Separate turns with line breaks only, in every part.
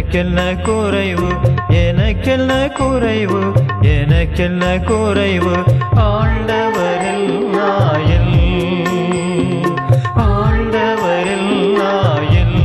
எனக்கென்ன குறைவு எனக்கென்ன குறைவு எனக்கென்ன குறைவு ஆண்டவரில் நாயில் ஆண்டவரில் நாயில்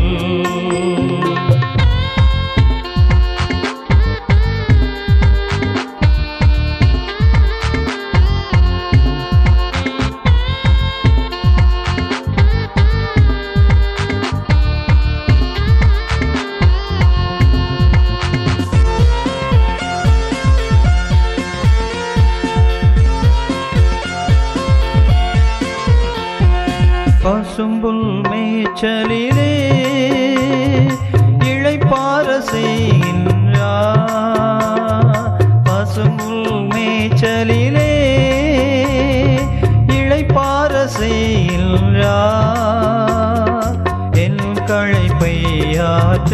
பசும்புல் மேய்ச்சலிலே இழைப்பார செய்கின்றார் பசும்புல் மேய்ச்சலிலே இழைப்பார செய்கின்றார் என் களைப்பை ஆற்ற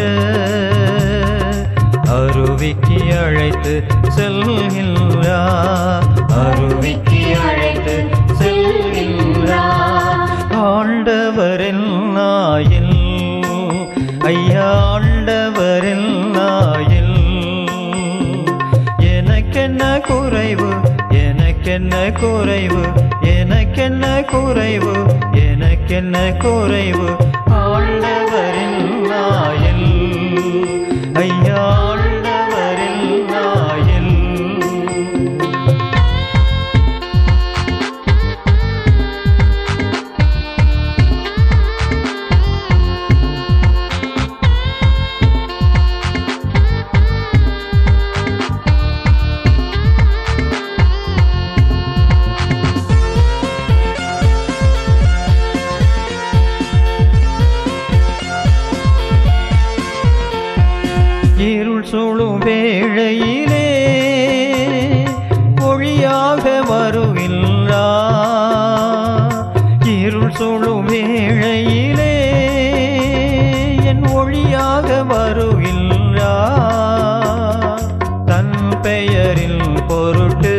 அருவிக்கு அழைத்து செல்கின்றார் அருவிக்கு அழைத்து செல்கின்றார் ஆண்டவரில் நாயில் ஐயா ஆண்டவரில் நாயில் எனக்கென்ன குறைவு எனக்கென்ன குறைவு எனக்கென்ன குறைவு எனக்கென்ன குறைவு ஆண்டவரில் நாயில் ஐயா ஆண்டவரில் நாயில் இருள் சூழும் வேளையிலே ஒளியாக வருகின்றா இருள் சூழும் வேளையிலே என் ஒளியாக வருகின்றா தன் பெயரில் பொருட்டு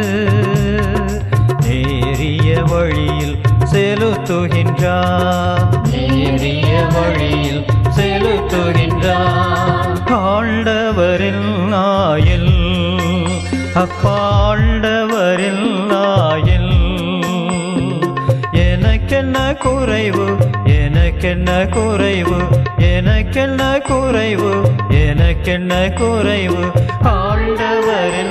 நேரிய வழியில் செலுத்துகின்றார் நேரிய வழியில் செலுத்துகின்றார் ஆண்டவரில் நாயில் அப்பாண்டவரில் நாயில் எனக்கென்ன குறைவு எனக்கென்ன குறைவு எனக்கென்ன குறைவு எனக்கென்ன குறைவு ஆண்டவரில்